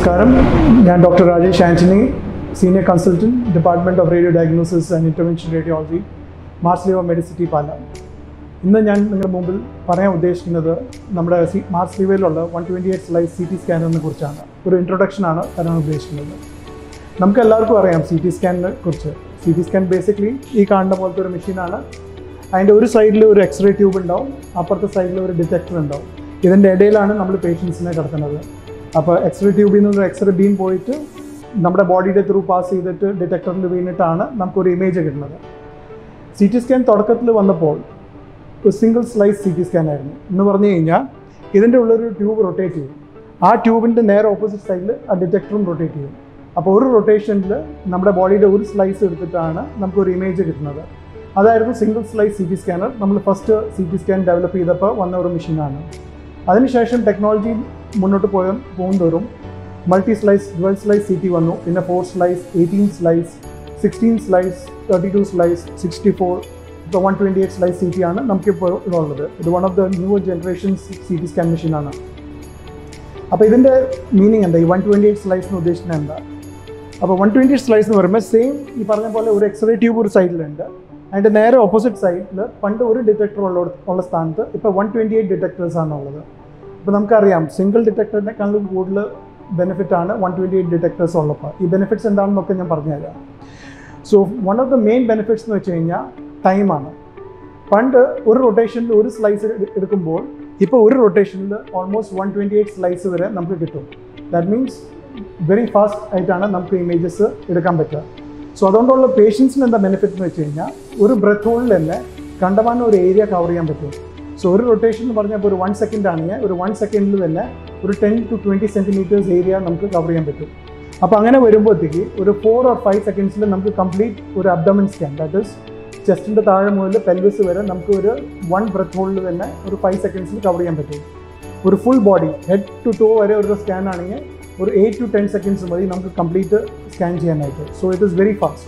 നമസ്കാരം ഞാൻ doctor Rajesh Antony senior consultant department of radio diagnosis and intervention radiology Mars Liva medicity Pala ഇന്ന് ഞാൻ നിങ്ങളുടെ മുമ്പിൽ പറയാൻ ഉദ്ദേശിക്കുന്നത് നമ്മുടെ സി മാർസ് ലിവയിലുള്ള one twenty eight slice C T സ്കാനറിനെ കുറിച്ചാണ് ഒരു ഇൻട്രൊഡക്ഷനാണ് തരാൻ ഉദ്ദേശിക്കുന്നത് നമുക്ക് എല്ലാവർക്കും അറിയാം സി ടി സ്കാനിനെ കുറിച്ച് സി ടി സ്കാൻ ബേസിക്കലി ഈ കാണുന്ന പോലത്തെ ഒരു മെഷീനാണ് അതിൻ്റെ ഒരു സൈഡിൽ ഒരു എക്സ്റേ ട്യൂബ് ഉണ്ടാവും അപ്പുറത്തെ സൈഡിൽ ഒരു ഡിറ്റക്ടർ ഉണ്ടാവും ഇതിൻ്റെ ഇടയിലാണ് നമ്മൾ പേഷ്യൻസിനെ കിടത്തുന്നത് അപ്പോൾ എക്സ്റേ ട്യൂബിൽ നിന്ന് ഒരു എക്സ്റേ ബീം പോയിട്ട് നമ്മുടെ ബോഡിയുടെ ത്രൂ പാസ് ചെയ്തിട്ട് ഡിറ്റക്ടറിൽ വീണിട്ടാണ് നമുക്കൊരു ഇമേജ് കിട്ടുന്നത് സി ടി സ്കാൻ തുടക്കത്തിൽ വന്നപ്പോൾ ഒരു single slice C T scan ആയിരുന്നു എന്ന് പറഞ്ഞു കഴിഞ്ഞാൽ ഇതിൻ്റെ ഉള്ളൊരു ട്യൂബ് റൊട്ടേറ്റ് ചെയ്യും ആ ട്യൂബിൻ്റെ നേരെ ഓപ്പോസിറ്റ് സൈഡിൽ ആ ഡിറ്റക്ടറും റൊട്ടേറ്റ് ചെയ്യും അപ്പോൾ ഒരു റൊട്ടേഷനിൽ നമ്മുടെ ബോഡിയുടെ ഒരു സ്ലൈസ് എടുത്തിട്ടാണ് നമുക്കൊരു ഇമേജ് കിട്ടുന്നത് അതായിരുന്നു single slice C T scanner നമ്മൾ first C T scan develop ചെയ്തപ്പോൾ വന്ന ഒരു മെഷീനാണ് അതിനുശേഷം ടെക്നോളജി മുന്നോട്ട് പോയ പോകുന്തോറും multi slice dual slice C T വന്നു പിന്നെ four slice eighteen slice sixteen slice thirty two slice sixty four ഇപ്പോൾ one twenty eight slice C T ആണ് നമുക്കിപ്പോൾ ഉള്ളത് ഇത് one of the new generation C T scan മെഷീനാണ് അപ്പോൾ ഇതിൻ്റെ മീനിങ് എന്താ ഈ വൺ ട്വൻറ്റി എയ്റ്റ് സ്ലൈസ് എന്ന് ഉദ്ദേശിക്കുന്നത് എന്താ അപ്പോൾ വൺ ട്വൻറ്റി എയ്റ്റ് സ്ലൈസ് എന്ന് പറയുമ്പോൾ സെയിം ഈ പറഞ്ഞ പോലെ ഒരു എക്സ്റേ ട്യൂബ് ഒരു സൈഡിലുണ്ട് അതിൻ്റെ നേരെ ഓപ്പോസിറ്റ് സൈഡിൽ പണ്ട് ഒരു ഡിറ്റക്ടർ ഉള്ള ഉള്ള സ്ഥാനത്ത് ഇപ്പോൾ വൺ ട്വൻറ്റി എയ്റ്റ് ഡിറ്റക്ടേഴ്സ് ആണ് ഉള്ളത് അപ്പോൾ നമുക്കറിയാം സിംഗിൾ ഡിറ്റക്ടറിനേക്കാളും കൂടുതൽ ബെനിഫിറ്റ് ആണ് വൺ ട്വൻറ്റി എയ്റ്റ് ഡിറ്റക്ടേഴ്സ് ഉള്ളപ്പോൾ ഈ ബെനിഫിറ്റ്സ് എന്താണെന്നൊക്കെ ഞാൻ പറഞ്ഞുതരാം so one of the main benefits എന്ന് വെച്ച് കഴിഞ്ഞാൽ ടൈമാണ് പണ്ട് ഒരു റൊട്ടേഷനിൽ ഒരു സ്ലൈസ് എടുക്കുമ്പോൾ ഇപ്പോൾ ഒരു റൊട്ടേഷനിൽ almost one twenty eight slice വരെ നമുക്ക് കിട്ടും ദാറ്റ് മീൻസ് വെരി ഫാസ്റ്റ് ആയിട്ടാണ് നമുക്ക് ഇമേജസ് എടുക്കാൻ പറ്റുക സോ അതുകൊണ്ടുള്ള പേഷ്യൻസിന് എന്താ ബെനിഫിറ്റ് എന്ന് വെച്ച് കഴിഞ്ഞാൽ ഒരു ബ്രെത്ത് ഹോളിൽ തന്നെ കണ്ടമാനം ഒരു ഏരിയ കവർ ചെയ്യാൻ പറ്റും സോ ഒരു റൊട്ടേഷൻ എന്ന് പറഞ്ഞപ്പോൾ ഒരു വൺ സെക്കൻഡ് ആണെങ്കിൽ ഒരു വൺ സെക്കൻഡിൽ തന്നെ ഒരു ten to twenty centimeters area നമുക്ക് കവർ ചെയ്യാൻ പറ്റും അപ്പോൾ അങ്ങനെ വരുമ്പോഴത്തേക്ക് ഒരു ഫോർ ഓർ ഫൈവ് സെക്കൻഡ്സിൽ നമുക്ക് കംപ്ലീറ്റ് ഒരു അബ്ഡമൻ സ്കാൻ ദാറ്റ് ഇസ് ചെസ്റ്റിൻ്റെ താഴെ മുതൽ പെൽവിസ് വരെ നമുക്ക് ഒരു വൺ ബ്രെത്ത് ഹോളിൽ തന്നെ ഒരു ഫൈവ് സെക്കൻഡ്സിൽ കവർ ചെയ്യാൻ പറ്റും ഒരു full body head to toe വരെ ഒരു സ്കാൻ ആണെങ്കിൽ ഒരു എയ്റ്റ് ടു ടെൻ സെക്കൻഡ്സ് മതി നമുക്ക് കംപ്ലീറ്റ് സ്കാൻ ചെയ്യാനായിട്ട് so it is very fast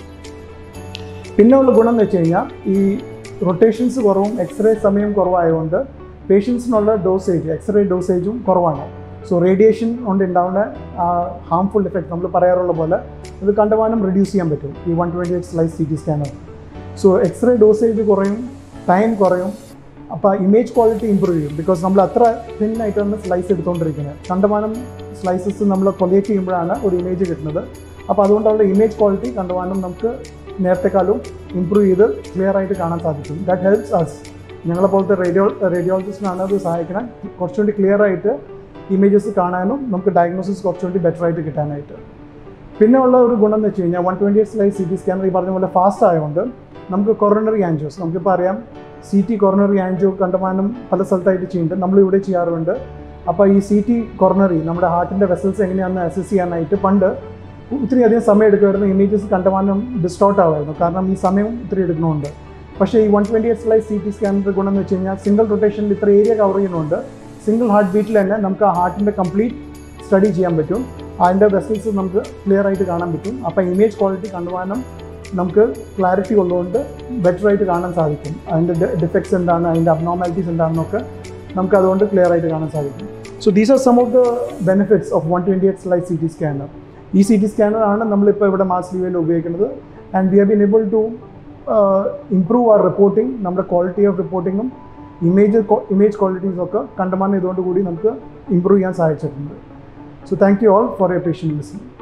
പിന്നെ ഉള്ള ഗുണം എന്ന് വെച്ച് കഴിഞ്ഞാൽ ഈ റൊട്ടേഷൻസ് കുറവും എക്സ്റേ സമയം കുറവായതുകൊണ്ട് പേഷ്യൻസിനുള്ള ഡോസേജ് എക്സ്റേ ഡോസേജും കുറവാണ് സോ റേഡിയേഷൻ കൊണ്ട് ഉണ്ടാവുന്ന ഹാംഫുൾ എഫക്റ്റ് നമ്മൾ പറയാറുള്ള പോലെ ഇത് കണ്ടമാനം റിഡ്യൂസ് ചെയ്യാൻ പറ്റും ഈ one twenty eight slice C T scanner so X ray dosage കുറയും ടൈം കുറയും അപ്പോൾ ഇമേജ് ക്വാളിറ്റി ഇമ്പ്രൂവ് ചെയ്യും ബിക്കോസ് നമ്മൾ അത്ര തിന്നായിട്ടാണ് സ്ലൈസ് എടുത്തുകൊണ്ടിരിക്കുന്നത് കണ്ടമാനം സ്ലൈസസ് നമ്മൾ കൊലിയേറ്റ് ചെയ്യുമ്പോഴാണ് ഒരു ഇമേജ് കിട്ടുന്നത് അപ്പോൾ അതുകൊണ്ടുള്ള ഇമേജ് ക്വാളിറ്റി കണ്ടമാനം നമുക്ക് നേരത്തെക്കാളും ഇമ്പ്രൂവ് ചെയ്ത് ക്ലിയർ ആയിട്ട് കാണാൻ സാധിക്കും ദാറ്റ് ഹെൽപ്സ് അസ് ഞങ്ങളെ പോലത്തെ റേഡിയോ റേഡിയോളജിസ്റ്റിനാണ് അത് സഹായിക്കണം കുറച്ചുകൂടി ക്ലിയർ ആയിട്ട് ഇമേജസ് കാണാനും നമുക്ക് ഡയഗ്നോസിസ് കുറച്ചുകൂടി ബെറ്റർ ആയിട്ട് കിട്ടാനായിട്ട് പിന്നെ ഉള്ള ഒരു ഗുണം എന്ന് വെച്ച് കഴിഞ്ഞാൽ one twenty eight slice C T scanner ഈ പറഞ്ഞ പോലെ ഫാസ്റ്റ് ആയതുകൊണ്ട് നമുക്ക് കൊറോണറി ആൻജിയോസ് നമുക്കിപ്പോൾ അറിയാം സി ടി കൊറോണറി ആൻജിയോ കണ്ടമാനം പല സ്ഥലത്തായിട്ട് ചെയ്യുന്നുണ്ട് നമ്മളിവിടെ ചെയ്യാറുണ്ട് അപ്പോൾ ഈ സി ടി കൊറോണറി നമ്മുടെ ഹാർട്ടിൻ്റെ വെസൽസ് എങ്ങനെയാണെന്ന് അസസ് ചെയ്യാനായിട്ട് പണ്ട് ഒത്തിരി അധികം സമയം എടുക്കുമായിരുന്നു ഇമേജസ് കണ്ടമാനം ഡിസ്റ്റോർട്ട് ആവുമായിരുന്നു കാരണം ഈ സമയം ഇത്തിരി എടുക്കണമുണ്ട് പക്ഷേ ഈ one twenty eight slice C T സ്കാനിൻ്റെ ഗുണം എന്ന് വെച്ച് കഴിഞ്ഞാൽ സിംഗിൾ റൊട്ടേഷനിൽ ഇത്ര ഏരിയ കവർ ചെയ്യുന്നുണ്ട് സിംഗിൾ ഹാർട്ട് ബീറ്റിൽ തന്നെ നമുക്ക് ആ ഹാർട്ടിൻ്റെ കംപ്ലീറ്റ് സ്റ്റഡി ചെയ്യാൻ പറ്റും അതിൻ്റെ വെസൽസ് നമുക്ക് ക്ലിയർ ആയിട്ട് കാണാൻ പറ്റും അപ്പോൾ ഇമേജ് ക്വാളിറ്റി കണ്ടുപോകാനും നമുക്ക് ക്ലാരിറ്റി ഉള്ളതുകൊണ്ട് ബെറ്റർ ആയിട്ട് കാണാൻ സാധിക്കും അതിൻ്റെ ഡിഫക്ട്സ് എന്താണ് അതിൻ്റെ അബ്നോർമാലിറ്റീസ് എന്താണെന്നൊക്കെ നമുക്ക് അതുകൊണ്ട് ക്ലിയർ ആയിട്ട് കാണാൻ സാധിക്കും so these are some of the benefits of one twenty eight slice C T scanner ഈ സി ടി സ്കാനർ ആണ് നമ്മളിപ്പോൾ ഇവിടെ മാസ് ലീവയിൽ ഉപയോഗിക്കുന്നത് and we have been able to improve our reporting നമ്മുടെ ക്വാളിറ്റി ഓഫ് റിപ്പോർട്ടിങ്ങും ഇമേജ് ഇമേജ് ക്വാളിറ്റീസ് ഒക്കെ കണ്ടമാനം ഇതുകൊണ്ട് കൂടി നമുക്ക് ഇമ്പ്രൂവ് ചെയ്യാൻ സാധിച്ചിട്ടുണ്ട് so thank you all for your patient listening